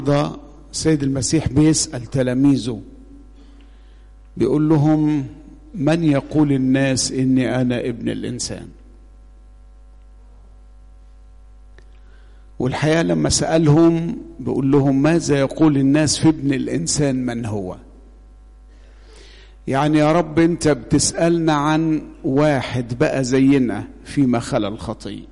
النهارده سيد المسيح بيسأل تلاميذه بيقول لهم من يقول الناس إني أنا ابن الإنسان والحقيقة لما سألهم بيقول لهم ماذا يقول الناس في ابن الإنسان من هو يعني يا رب أنت بتسألنا عن واحد بقى زينا فيما خلا الخطية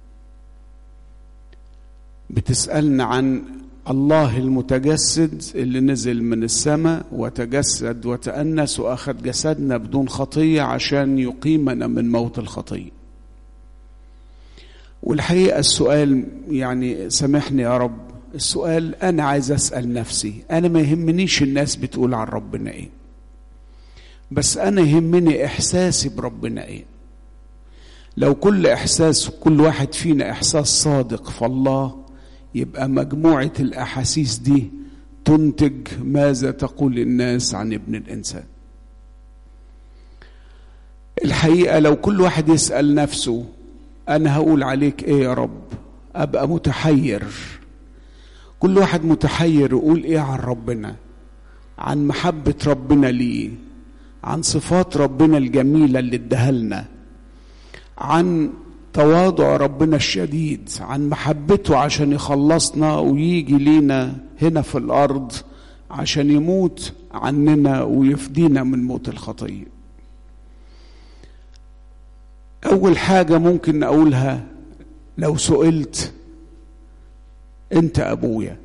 بتسألنا عن الله المتجسد اللي نزل من السماء وتجسد وتأنس وأخذ جسدنا بدون خطية عشان يقيمنا من موت الخطية والحقيقة السؤال يعني سامحني يا رب السؤال أنا عايز أسأل نفسي أنا ما يهمنيش الناس بتقول عن ربنا إيه بس أنا يهمني إحساسي بربنا إيه لو كل إحساس كل واحد فينا إحساس صادق فالله يبقى مجموعة الأحاسيس دي تنتج ماذا تقول الناس عن ابن الإنسان الحقيقة لو كل واحد يسأل نفسه أنا هقول عليك إيه يا رب أبقى متحير كل واحد متحير يقول إيه عن ربنا عن محبة ربنا ليه عن صفات ربنا الجميلة اللي اداها لنا عن تواضع ربنا الشديد عن محبته عشان يخلصنا ويجي لينا هنا في الارض عشان يموت عننا ويفدينا من موت الخطيه اول حاجه ممكن اقولها لو سئلت انت ابويا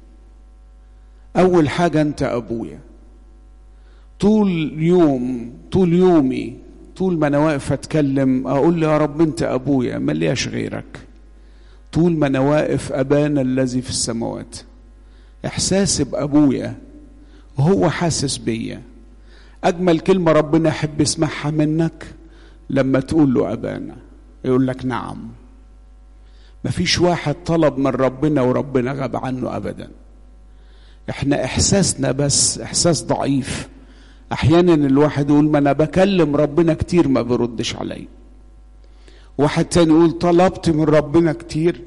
اول حاجه انت ابويا طول يوم طول يومي طول ما انا واقف اتكلم اقول له يا رب انت ابويا ملياش غيرك طول ما انا واقف ابانا الذي في السماوات احساسي بابويا وهو حاسس بيا اجمل كلمه ربنا يحب يسمعها منك لما تقول له ابانا يقول لك نعم مفيش واحد طلب من ربنا وربنا غاب عنه ابدا احنا احساسنا بس احساس ضعيف احيانا الواحد يقول ما انا بكلم ربنا كتير ما بيردش عليا واحد تاني يقول طلبت من ربنا كتير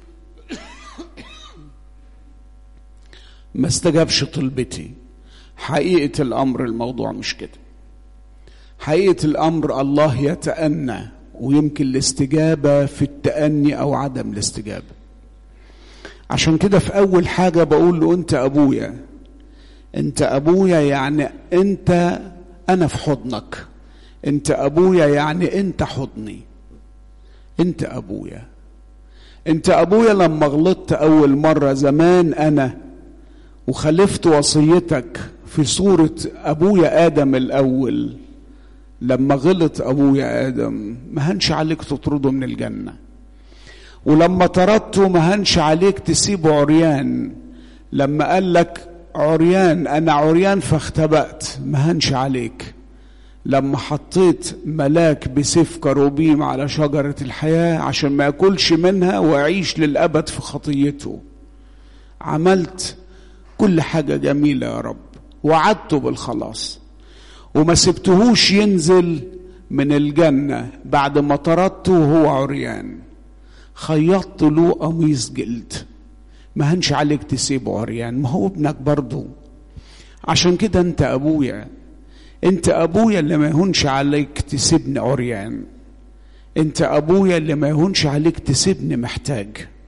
ما استجابش طلبتي حقيقة الأمر الموضوع مش كده حقيقة الأمر الله يتأنى ويمكن الاستجابة في التأني أو عدم الاستجابة عشان كده في أول حاجة بقول له أنت أبويا انت ابويا يعني انت انا في حضنك انت ابويا يعني انت حضني انت ابويا انت ابويا لما غلطت اول مره زمان انا وخالفت وصيتك في صوره ابويا ادم الاول لما غلط ابويا ادم ما هنش عليك تطرده من الجنه ولما طردته ما هنش عليك تسيبه عريان لما قال لك عريان انا عريان فاختبأت ما هنش عليك لما حطيت ملاك بسيف كروبيم على شجرة الحياة عشان ما ياكلش منها ويعيش للأبد في خطيته عملت كل حاجة جميلة يا رب وعدته بالخلاص وما سبتهوش ينزل من الجنة بعد ما طردته وهو عريان خيطت له قميص جلد ما هنش عليك تسيبه عريان ما هو ابنك برضه عشان كده انت ابويا انت ابويا اللي ما يهونش عليك تسيبني عريان انت ابويا اللي ما يهونش عليك تسيبني محتاج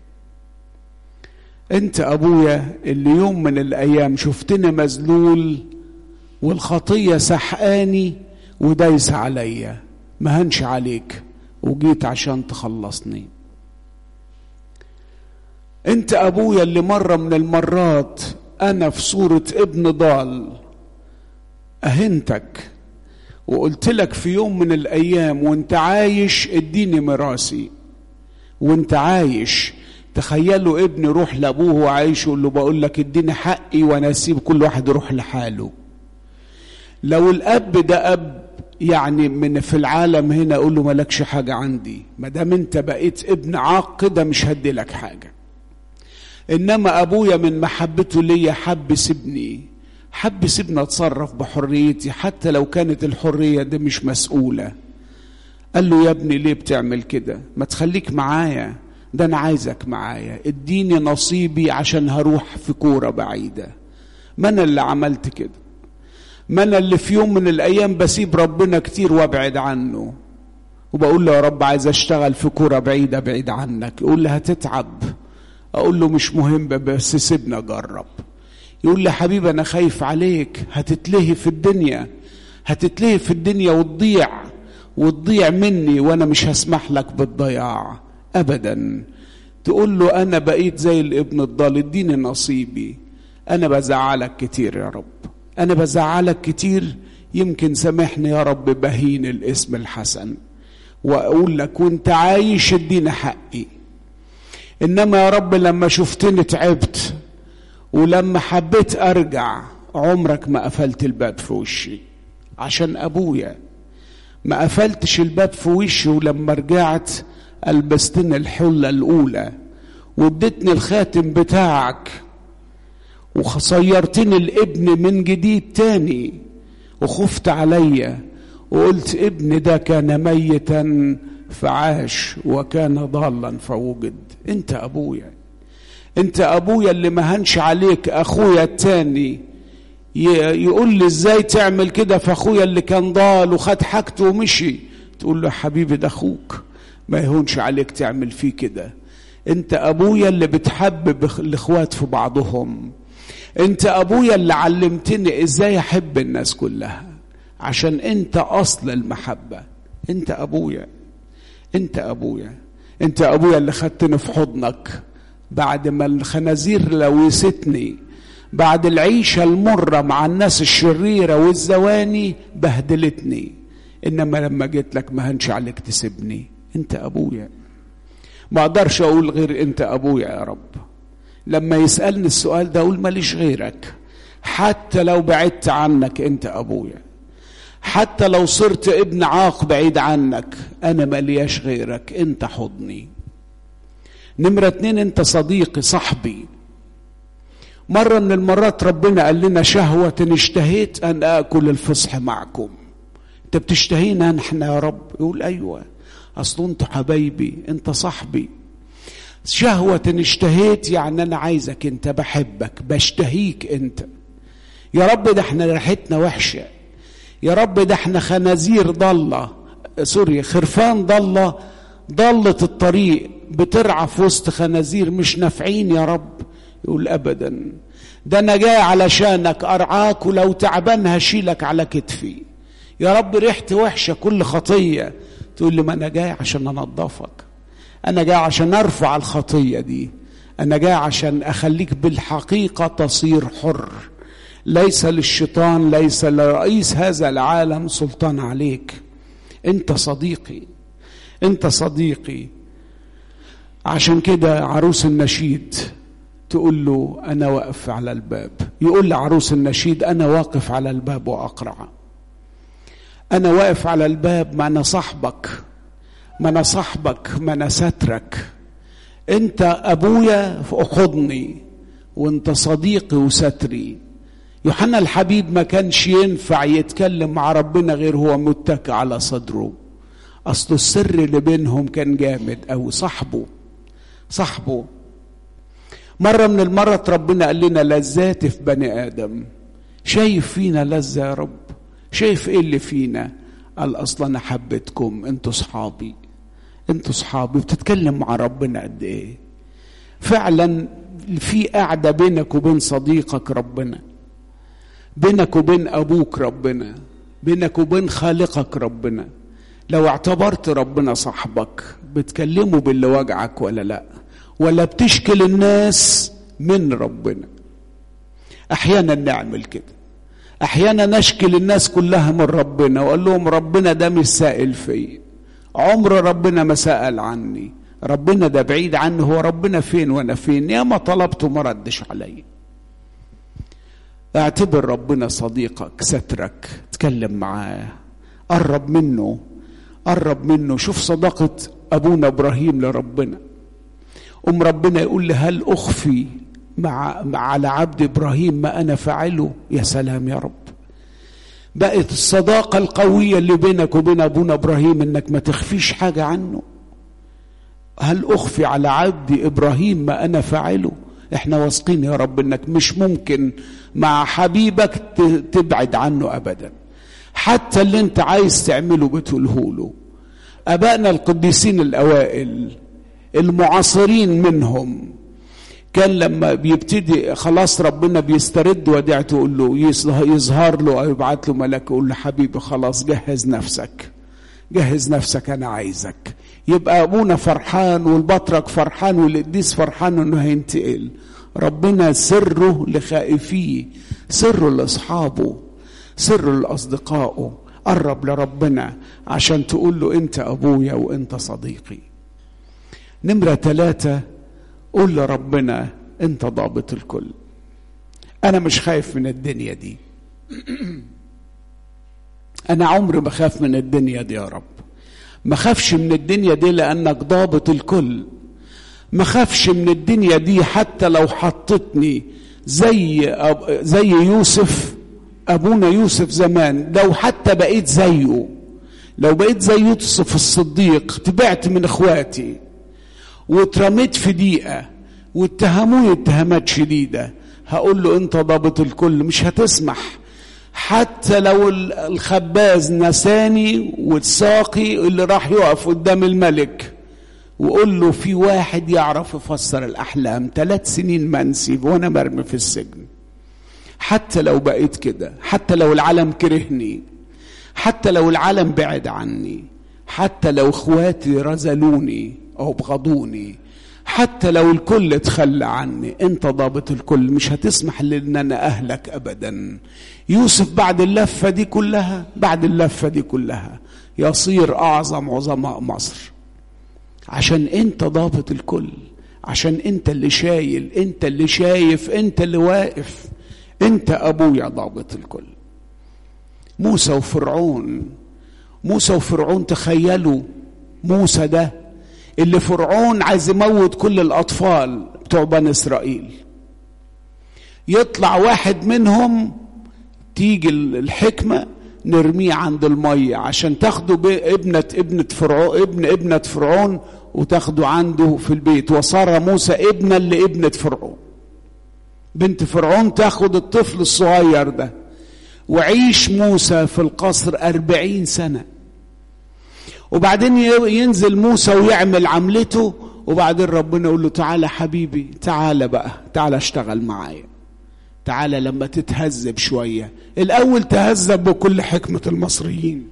انت ابويا اللي يوم من الايام شفتني مذلول والخطيه سحقاني ودايس عليا ما هنش عليك وجيت عشان تخلصني انت ابويا اللي مره من المرات انا في صوره ابن ضال اهنتك وقلت لك في يوم من الايام وانت عايش اديني ميراثي وانت عايش تخيلوا ابن يروح لابوه وعايش يقول له بقول لك اديني حقي وانا اسيب كل واحد يروح لحاله لو الاب ده اب يعني من في العالم هنا اقول له مالكش حاجه عندي ما دام انت بقيت ابن عاق كده مش هدي لك حاجه انما ابويا من محبته ليا حب سيبني حب سيبني اتصرف بحريتي حتى لو كانت الحريه دي مش مسؤوله قال له يا ابني ليه بتعمل كده ما تخليك معايا ده انا عايزك معايا اديني نصيبي عشان هروح في كوره بعيده ما انا اللي عملت كده ما انا اللي في يوم من الايام بسيب ربنا كتير وابعد عنه وبقول له يا رب عايز اشتغل في كوره بعيده بعيد عنك يقول لي هتتعب اقول له مش مهم بس سيبنا اجرب يقول لي حبيبي انا خايف عليك هتتلهي في الدنيا هتتلهي في الدنيا وتضيع وتضيع مني وانا مش هسمح لك بالضياع ابدا تقول له انا بقيت زي الابن الضال اديني نصيبي انا بزعلك كتير يا رب انا بزعلك كتير يمكن سامحني يا رب بهين الاسم الحسن واقول لك وانت عايش اديني حقي انما يا رب لما شفتني تعبت ولما حبيت ارجع عمرك ما قفلت الباب في وشي عشان ابويا ما قفلتش الباب في وشي ولما رجعت البستني الحله الاولى واديتني الخاتم بتاعك وصيرتني الابن من جديد تاني وخفت عليا وقلت ابن ده كان ميتا فعاش وكان ضالا فوجد انت ابويا انت ابويا اللي مهنش عليك اخويا التاني يقول لي ازاي تعمل كده في اخويا اللي كان ضال وخد حاجته ومشي تقول له حبيبي ده اخوك ما يهونش عليك تعمل فيه كده انت ابويا اللي بتحبب الاخوات في بعضهم انت ابويا اللي علمتني ازاي احب الناس كلها عشان انت اصل المحبه انت ابويا انت ابويا انت ابويا اللي خدتني في حضنك بعد ما الخنازير لويستني بعد العيشه المره مع الناس الشريره والزواني بهدلتني انما لما جيت لك ما هنش عليك تسيبني انت ابويا ما اقدرش اقول غير انت ابويا يا رب لما يسالني السؤال ده اقول ماليش غيرك حتى لو بعدت عنك انت ابويا حتى لو صرت ابن عاق بعيد عنك انا ملياش غيرك انت حضني نمرة اتنين انت صديقي صاحبي مرة من المرات ربنا قال لنا شهوة اشتهيت ان اكل الفصح معكم انت بتشتهينا نحن يا رب يقول ايوه اصل انت حبايبي انت صاحبي شهوة اشتهيت يعني انا عايزك انت بحبك بشتهيك انت يا رب ده احنا ريحتنا وحشه يا رب ده احنا خنازير ضالة سوري خرفان ضالة ضلت الطريق بترعى في وسط خنازير مش نافعين يا رب يقول ابدا ده انا جاي علشانك ارعاك ولو تعبان هشيلك على كتفي يا رب ريحتي وحشه كل خطيه تقول لي ما انا جاي عشان انضفك انا جاي عشان ارفع الخطيه دي انا جاي عشان اخليك بالحقيقه تصير حر ليس للشيطان ليس لرئيس هذا العالم سلطان عليك انت صديقي انت صديقي عشان كده عروس النشيد تقول له انا واقف على الباب يقول لعروس النشيد انا واقف على الباب واقرع انا واقف على الباب ما انا صاحبك ما انا صاحبك ما انا سترك انت ابويا حضني وانت صديقي وستري يوحنا الحبيب ما كانش ينفع يتكلم مع ربنا غير هو متكئ على صدره اصل السر اللي بينهم كان جامد او صاحبه صاحبه مرة من المرات ربنا قال لنا لذات في بني آدم شايف فينا لذة يا رب شايف ايه اللي فينا قال اصلا انا حبيتكم انتوا صحابي انتوا صحابي بتتكلم مع ربنا قد ايه فعلا في قاعدة بينك وبين صديقك ربنا بينك وبين ابوك ربنا بينك وبين خالقك ربنا لو اعتبرت ربنا صاحبك بتكلمه باللي وجعك ولا لا ولا بتشكل الناس من ربنا احيانا نعمل كده احيانا نشكل الناس كلها من ربنا واقول لهم ربنا ده مش سائل فيا عمر ربنا ما سأل عني ربنا ده بعيد عني هو ربنا فين وانا فين يا ما طلبته ما ردش عليا اعتبر ربنا صديقك سترك اتكلم معاه قرب منه قرب منه شوف صداقة أبونا إبراهيم لربنا أم ربنا يقول لي هل أخفي مع, مع على عبد إبراهيم ما أنا فاعله يا سلام يا رب بقت الصداقة القوية اللي بينك وبين أبونا إبراهيم إنك ما تخفيش حاجة عنه هل اخفي على عبدي ابراهيم ما انا فاعله احنا واثقين يا رب انك مش ممكن مع حبيبك تبعد عنه ابدا حتى اللي انت عايز تعمله بتقوله له ابائنا القديسين الاوائل المعاصرين منهم كان لما بيبتدي خلاص ربنا بيسترد وديعته يقول له يظهر له او يبعت له ملاك يقول له حبيبي خلاص جهز نفسك جهز نفسك انا عايزك يبقى ابونا فرحان والبطرك فرحان والقديس فرحان انه هينتقل ربنا سره لخائفيه سره لاصحابه سره لاصدقائه قرب لربنا عشان تقول له انت ابويا وانت صديقي نمره ثلاثه قول لربنا انت ضابط الكل انا مش خايف من الدنيا دي انا عمري ما خاف من الدنيا دي يا رب ما خافش من الدنيا دي لانك ضابط الكل ما خافش من الدنيا دي حتى لو حطتني زي أب... زي يوسف ابونا يوسف زمان لو حتى بقيت زيه لو بقيت زي يوسف الصديق تبعت من اخواتي واترميت في ضيقه واتهموني اتهامات شديده هقول له انت ضابط الكل مش هتسمح حتى لو الخباز نساني والساقي اللي راح يقف قدام الملك وقول له في واحد يعرف يفسر الاحلام ثلاث سنين منسي وانا مرمي في السجن حتى لو بقيت كده حتى لو العالم كرهني حتى لو العالم بعد عني حتى لو اخواتي رزلوني او بغضوني حتى لو الكل اتخلى عني انت ضابط الكل مش هتسمح لان انا اهلك ابدا يوسف بعد اللفه دي كلها بعد اللفه دي كلها يصير اعظم عظماء مصر عشان انت ضابط الكل عشان انت اللي شايل انت اللي شايف انت اللي واقف انت ابويا ضابط الكل موسى وفرعون موسى وفرعون تخيلوا موسى ده اللي فرعون عايز يموت كل الاطفال بتوع بني اسرائيل يطلع واحد منهم تيجي الحكمه نرميه عند الميه عشان تاخده ابنه ابنه فرعون ابن ابنه فرعون وتاخده عنده في البيت وصار موسى ابنا لابنه فرعون بنت فرعون تاخد الطفل الصغير ده وعيش موسى في القصر أربعين سنة وبعدين ينزل موسى ويعمل عملته وبعدين ربنا يقول له تعالى حبيبي تعالى بقى تعالى اشتغل معايا تعالى لما تتهذب شوية الأول تهذب بكل حكمة المصريين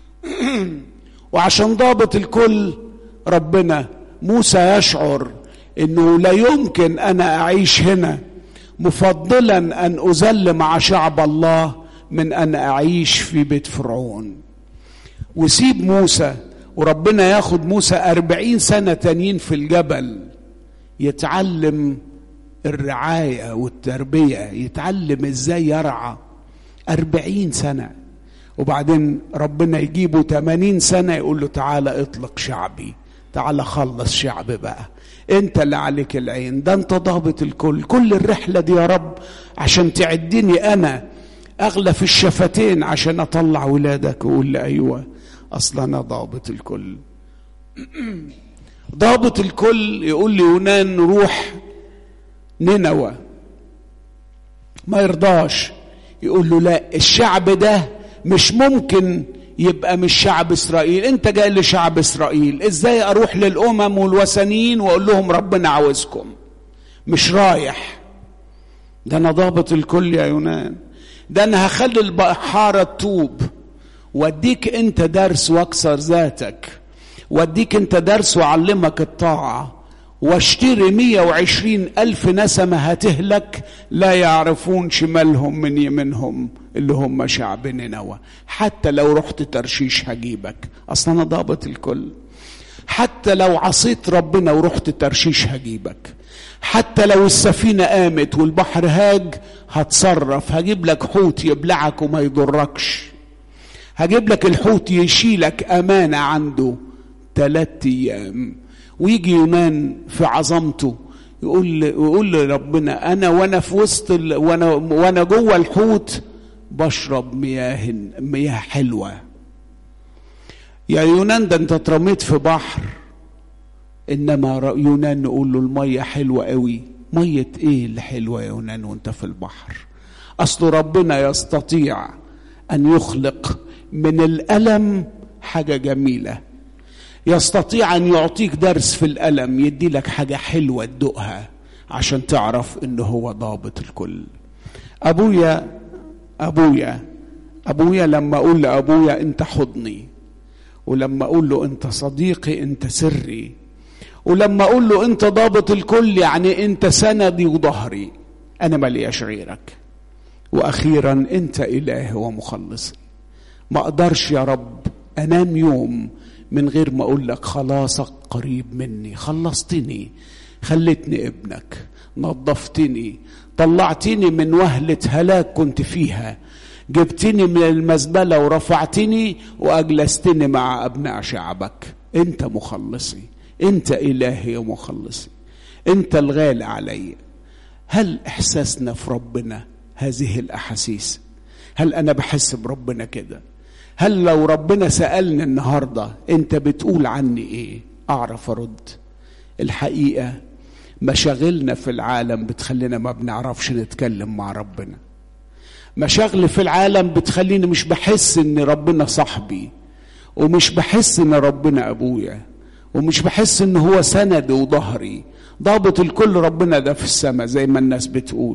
وعشان ضابط الكل ربنا موسى يشعر انه لا يمكن انا اعيش هنا مفضلا ان اذل مع شعب الله من ان اعيش في بيت فرعون وسيب موسى وربنا ياخد موسى أربعين سنة تانيين في الجبل يتعلم الرعاية والتربية يتعلم ازاي يرعى أربعين سنة وبعدين ربنا يجيبه تمانين سنة يقول له تعالى اطلق شعبي تعالى خلص شعب بقى انت اللي عليك العين ده انت ضابط الكل كل الرحلة دي يا رب عشان تعدني انا اغلى في الشفتين عشان اطلع ولادك ويقول لي ايوه اصلا انا ضابط الكل ضابط الكل يقول لي يونان روح نينوى ما يرضاش يقول له لا الشعب ده مش ممكن يبقى مش شعب اسرائيل انت جاي لشعب اسرائيل ازاي اروح للامم والوثنيين واقول لهم ربنا عاوزكم مش رايح ده انا ضابط الكل يا يونان ده انا هخلي البحاره تتوب واديك انت درس واكسر ذاتك واديك انت درس واعلمك الطاعه واشتري مية وعشرين ألف نسمة هتهلك لا يعرفون شمالهم من يمينهم اللي هم شعب نينوى حتى لو رحت ترشيش هجيبك أصلا أنا ضابط الكل حتى لو عصيت ربنا ورحت ترشيش هجيبك حتى لو السفينة قامت والبحر هاج هتصرف هجيب لك حوت يبلعك وما يضركش هجيب لك الحوت يشيلك أمانة عنده ثلاثة أيام ويجي يونان في عظمته يقول يقول لربنا انا وانا في وسط ال... وانا وانا جوه الحوت بشرب مياه مياه حلوه يا يونان ده انت اترميت في بحر انما يونان نقول له الميه حلوه قوي ميه ايه اللي حلوه يا يونان وانت في البحر اصل ربنا يستطيع ان يخلق من الالم حاجه جميله يستطيع ان يعطيك درس في الالم يدي لك حاجه حلوه تدوقها عشان تعرف انه هو ضابط الكل ابويا ابويا ابويا لما اقول لابويا انت حضني ولما اقول له انت صديقي انت سري ولما اقول له انت ضابط الكل يعني انت سندي وظهري انا ملياش غيرك واخيرا انت الهي ومخلصي ما اقدرش يا رب انام يوم من غير ما اقول لك خلاصك قريب مني خلصتني خلتني ابنك نظفتني طلعتني من وهلة هلاك كنت فيها جبتني من المزبلة ورفعتني وأجلستني مع أبناء شعبك أنت مخلصي أنت إلهي ومخلصي أنت الغالي علي هل إحساسنا في ربنا هذه الأحاسيس هل أنا بحس بربنا كده هل لو ربنا سألني النهاردة أنت بتقول عني إيه أعرف أرد الحقيقة مشاغلنا في العالم بتخلينا ما بنعرفش نتكلم مع ربنا مشاغل في العالم بتخليني مش بحس ان ربنا صاحبي ومش بحس ان ربنا ابويا ومش بحس ان هو سندي وظهري ضابط الكل ربنا ده في السماء زي ما الناس بتقول